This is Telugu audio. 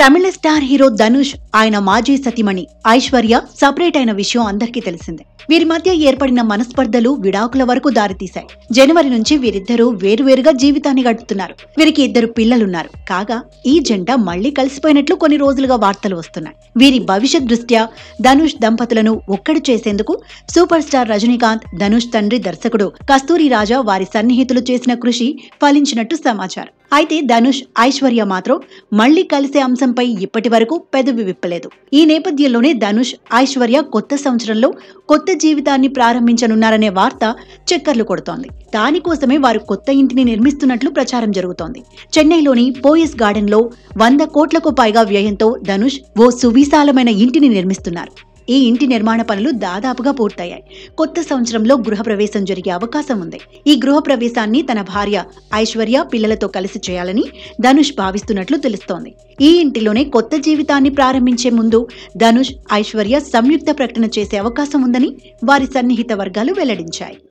తమిళ స్టార్ హీరో ధనుష్ ఆయన మాజీ సతీమణి ఐశ్వర్య సపరేట్ అయిన విషయం అందరికీ తెలిసిందే వీరి మధ్య ఏర్పడిన మనస్పర్ధలు విడాకుల వరకు దారితీశాయి జనవరి నుంచి వీరిద్దరూ వేరువేరుగా జీవితాన్ని గడుపుతున్నారు వీరికి ఇద్దరు పిల్లలున్నారు కాగా ఈ జంట మళ్లీ కలిసిపోయినట్లు కొన్ని రోజులుగా వార్తలు వస్తున్నాయి వీరి భవిష్యత్ దృష్ట్యా ధనుష్ దంపతులను ఒక్కడు చేసేందుకు సూపర్ స్టార్ రజనీకాంత్ ధనుష్ తండ్రి దర్శకుడు కస్తూరి రాజా వారి సన్నిహితులు చేసిన కృషి ఫలించినట్టు సమాచారం అయితే ధనుష్ ఐశ్వర్య మాత్రం మళ్లీ కలిసే అంశంపై ఇప్పటి వరకు పెదవి విప్పలేదు ఈ నేపథ్యంలోనే ధనుష్ ఐశ్వర్య కొత్త సంవత్సరంలో కొత్త జీవితాన్ని ప్రారంభించనున్నారనే వార్త చక్కర్లు కొడుతోంది దానికోసమే వారు కొత్త ఇంటిని నిర్మిస్తున్నట్లు ప్రచారం జరుగుతోంది చెన్నైలోని పోయిస్ గార్డెన్ లో వంద కోట్లకు పైగా వ్యయంతో ధనుష్ ఓ సువిశాలమైన ఇంటిని నిర్మిస్తున్నారు ఈ ఇంటి నిర్మాణ పనులు దాదాపుగా పూర్తయ్యాయి కొత్త సంవత్సరంలో గృహప్రవేశం జరిగే అవకాశం ఉంది ఈ గృహప్రవేశాన్ని తన భార్య ఐశ్వర్య పిల్లలతో కలిసి చేయాలని ధనుష్ భావిస్తున్నట్లు తెలుస్తోంది ఈ ఇంటిలోనే కొత్త జీవితాన్ని ప్రారంభించే ముందు ధనుష్ ఐశ్వర్య సంయుక్త ప్రకటన చేసే అవకాశం ఉందని వారి సన్నిహిత వర్గాలు వెల్లడించాయి